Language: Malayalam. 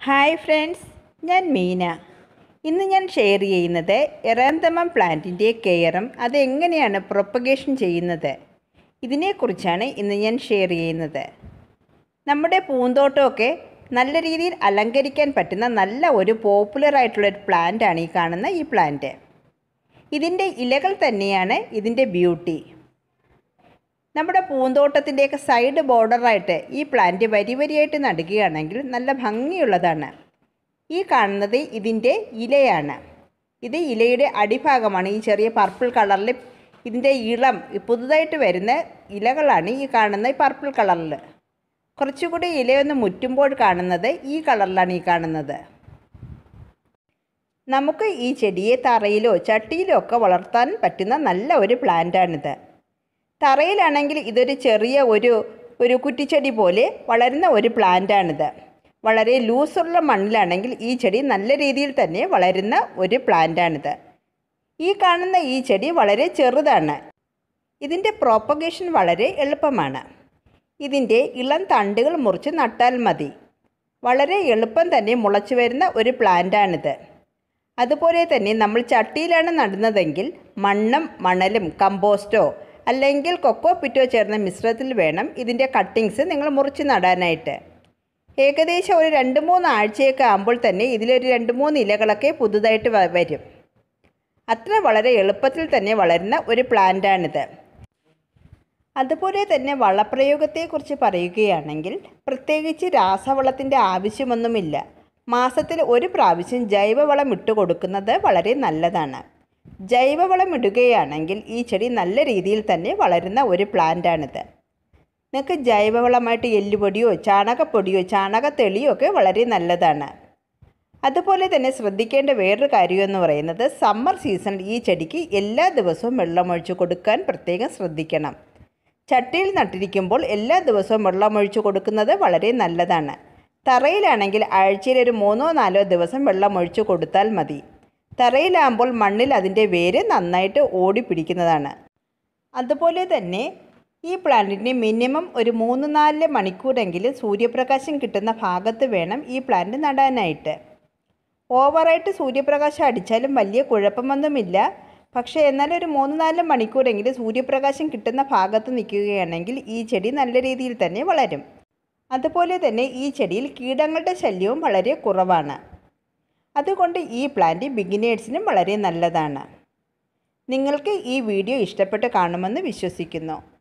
ഹായ് ഫ്രണ്ട്സ് ഞാൻ മീന ഇന്ന് ഞാൻ ഷെയർ ചെയ്യുന്നത് എറാന്തമം പ്ലാന്റിൻ്റെ കെയറും അതെങ്ങനെയാണ് പ്രൊപ്പഗേഷൻ ചെയ്യുന്നത് ഇതിനെക്കുറിച്ചാണ് ഇന്ന് ഞാൻ ഷെയർ ചെയ്യുന്നത് നമ്മുടെ പൂന്തോട്ടമൊക്കെ നല്ല രീതിയിൽ അലങ്കരിക്കാൻ പറ്റുന്ന നല്ല ഒരു പോപ്പുലർ ആയിട്ടുള്ള ഒരു പ്ലാന്റാണ് ഈ കാണുന്ന ഈ പ്ലാന്റ് ഇതിൻ്റെ ഇലകൾ തന്നെയാണ് ഇതിൻ്റെ ബ്യൂട്ടി നമ്മുടെ പൂന്തോട്ടത്തിൻ്റെയൊക്കെ സൈഡ് ബോർഡറായിട്ട് ഈ പ്ലാന്റ് വരി വരിയായിട്ട് നടുകയാണെങ്കിൽ നല്ല ഭംഗിയുള്ളതാണ് ഈ കാണുന്നത് ഇതിൻ്റെ ഇലയാണ് ഇത് ഇലയുടെ അടിഭാഗമാണ് ഈ ചെറിയ പർപ്പിൾ കളറിൽ ഇതിൻ്റെ ഇളം പുതുതായിട്ട് വരുന്ന ഇലകളാണ് ഈ കാണുന്ന ഈ പർപ്പിൾ കളറിൽ കുറച്ചുകൂടി ഇലയൊന്ന് മുറ്റുമ്പോൾ കാണുന്നത് ഈ കളറിലാണ് ഈ കാണുന്നത് നമുക്ക് ഈ ചെടിയെ തറയിലോ ചട്ടിയിലോ ഒക്കെ വളർത്താൻ പറ്റുന്ന നല്ല ഒരു പ്ലാന്റാണിത് തറയിലാണെങ്കിൽ ഇതൊരു ചെറിയ ഒരു ഒരു കുറ്റിച്ചെടി പോലെ വളരുന്ന ഒരു പ്ലാന്റാണിത് വളരെ ലൂസുള്ള മണ്ണിലാണെങ്കിൽ ഈ ചെടി നല്ല രീതിയിൽ തന്നെ വളരുന്ന ഒരു പ്ലാന്റാണിത് ഈ കാണുന്ന ഈ ചെടി വളരെ ചെറുതാണ് ഇതിൻ്റെ പ്രോപ്പഗേഷൻ വളരെ എളുപ്പമാണ് ഇതിൻ്റെ ഇളം തണ്ടുകൾ മുറിച്ച് നട്ടാൽ മതി വളരെ എളുപ്പം തന്നെ മുളച്ചു വരുന്ന ഒരു പ്ലാന്റാണിത് അതുപോലെ തന്നെ നമ്മൾ ചട്ടിയിലാണ് നടുന്നതെങ്കിൽ മണ്ണും മണലും കമ്പോസ്റ്റോ അല്ലെങ്കിൽ കൊക്കോ പിറ്റോ ചേർന്ന മിശ്രിതത്തിൽ വേണം ഇതിൻ്റെ കട്ടിങ്സ് നിങ്ങൾ മുറിച്ച് നടാനായിട്ട് ഏകദേശം ഒരു രണ്ട് മൂന്ന് ആഴ്ചയൊക്കെ ആകുമ്പോൾ തന്നെ ഇതിലൊരു രണ്ട് മൂന്ന് ഇലകളൊക്കെ പുതുതായിട്ട് വ- വരും അത്ര വളരെ എളുപ്പത്തിൽ തന്നെ വളരുന്ന ഒരു പ്ലാന്റാണിത് അതുപോലെ തന്നെ വളപ്രയോഗത്തെക്കുറിച്ച് പറയുകയാണെങ്കിൽ പ്രത്യേകിച്ച് രാസവളത്തിൻ്റെ ആവശ്യമൊന്നുമില്ല മാസത്തിൽ ഒരു പ്രാവശ്യം ജൈവവളം ഇട്ട് കൊടുക്കുന്നത് വളരെ നല്ലതാണ് ജൈവവളം ഇടുകയാണെങ്കിൽ ഈ ചെടി നല്ല രീതിയിൽ തന്നെ വളരുന്ന ഒരു പ്ലാന്റാണിത് നിങ്ങൾക്ക് ജൈവവളമായിട്ട് എല്ലുപൊടിയോ ചാണകപ്പൊടിയോ ചാണകത്തെളിയോ ഒക്കെ വളരെ നല്ലതാണ് അതുപോലെ തന്നെ ശ്രദ്ധിക്കേണ്ട വേറൊരു കാര്യം എന്ന് പറയുന്നത് സമ്മർ സീസണിൽ ഈ ചെടിക്ക് എല്ലാ ദിവസവും വെള്ളമൊഴിച്ച് കൊടുക്കാൻ പ്രത്യേകം ശ്രദ്ധിക്കണം ചട്ടിയിൽ നട്ടിരിക്കുമ്പോൾ എല്ലാ ദിവസവും വെള്ളമൊഴിച്ച് കൊടുക്കുന്നത് വളരെ നല്ലതാണ് തറയിലാണെങ്കിൽ ആഴ്ചയിൽ ഒരു മൂന്നോ നാലോ ദിവസം വെള്ളമൊഴിച്ച് കൊടുത്താൽ മതി തറയിലാകുമ്പോൾ മണ്ണിൽ അതിൻ്റെ വേര് നന്നായിട്ട് ഓടിപ്പിടിക്കുന്നതാണ് അതുപോലെ തന്നെ ഈ പ്ലാന്റിന് മിനിമം ഒരു മൂന്ന് നാല് മണിക്കൂറെങ്കിലും സൂര്യപ്രകാശം കിട്ടുന്ന ഭാഗത്ത് വേണം ഈ പ്ലാന്റ് നടാനായിട്ട് ഓവറായിട്ട് സൂര്യപ്രകാശം അടിച്ചാലും വലിയ കുഴപ്പമൊന്നുമില്ല പക്ഷേ എന്നാൽ ഒരു മൂന്ന് നാല് മണിക്കൂറെങ്കിലും സൂര്യപ്രകാശം കിട്ടുന്ന ഭാഗത്ത് നിൽക്കുകയാണെങ്കിൽ ഈ ചെടി നല്ല രീതിയിൽ തന്നെ വളരും അതുപോലെ തന്നെ ഈ ചെടിയിൽ കീടങ്ങളുടെ ശല്യവും വളരെ കുറവാണ് അതുകൊണ്ട് ഈ പ്ലാന്റ് ബിഗിനേഴ്സിനും വളരെ നല്ലതാണ് നിങ്ങൾക്ക് ഈ വീഡിയോ ഇഷ്ടപ്പെട്ട് കാണുമെന്ന് വിശ്വസിക്കുന്നു